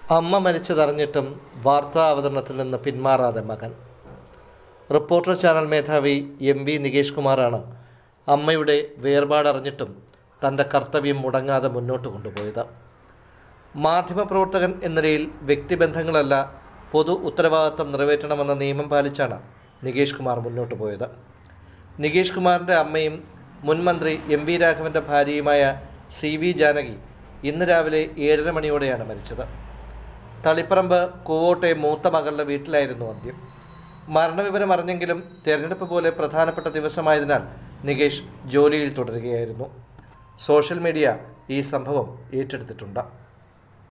അമ്മ മരിച്ചതറിഞ്ഞിട്ടും വാർത്താ അവതരണത്തിൽ നിന്ന് പിന്മാറാതെ മകൻ റിപ്പോർട്ടർ ചാനൽ മേധാവി എം വി നികേഷ് കുമാറാണ് അമ്മയുടെ വേർപാടറിഞ്ഞിട്ടും തൻ്റെ കർത്തവ്യം മുടങ്ങാതെ മുന്നോട്ട് കൊണ്ടുപോയത് മാധ്യമപ്രവർത്തകൻ എന്ന നിലയിൽ വ്യക്തിബന്ധങ്ങളല്ല പൊതു ഉത്തരവാദിത്തം നിറവേറ്റണമെന്ന നിയമം പാലിച്ചാണ് നികേഷ് കുമാർ മുന്നോട്ട് പോയത് നികേഷ് കുമാറിൻ്റെ അമ്മയും മുൻ മന്ത്രി എം വി രാഘവൻ്റെ ഭാര്യയുമായ സി വി ജാനകി ഇന്ന് രാവിലെ ഏഴര മണിയോടെയാണ് മരിച്ചത് തളിപ്പറമ്പ് കൂവോട്ടെ മൂത്ത മകളുടെ വീട്ടിലായിരുന്നു അന്ത്യം മരണവിവരം അറിഞ്ഞെങ്കിലും തെരഞ്ഞെടുപ്പ് പോലെ പ്രധാനപ്പെട്ട ദിവസമായതിനാൽ നികേഷ് ജോലിയിൽ തുടരുകയായിരുന്നു സോഷ്യൽ മീഡിയ ഈ സംഭവം ഏറ്റെടുത്തിട്ടുണ്ട്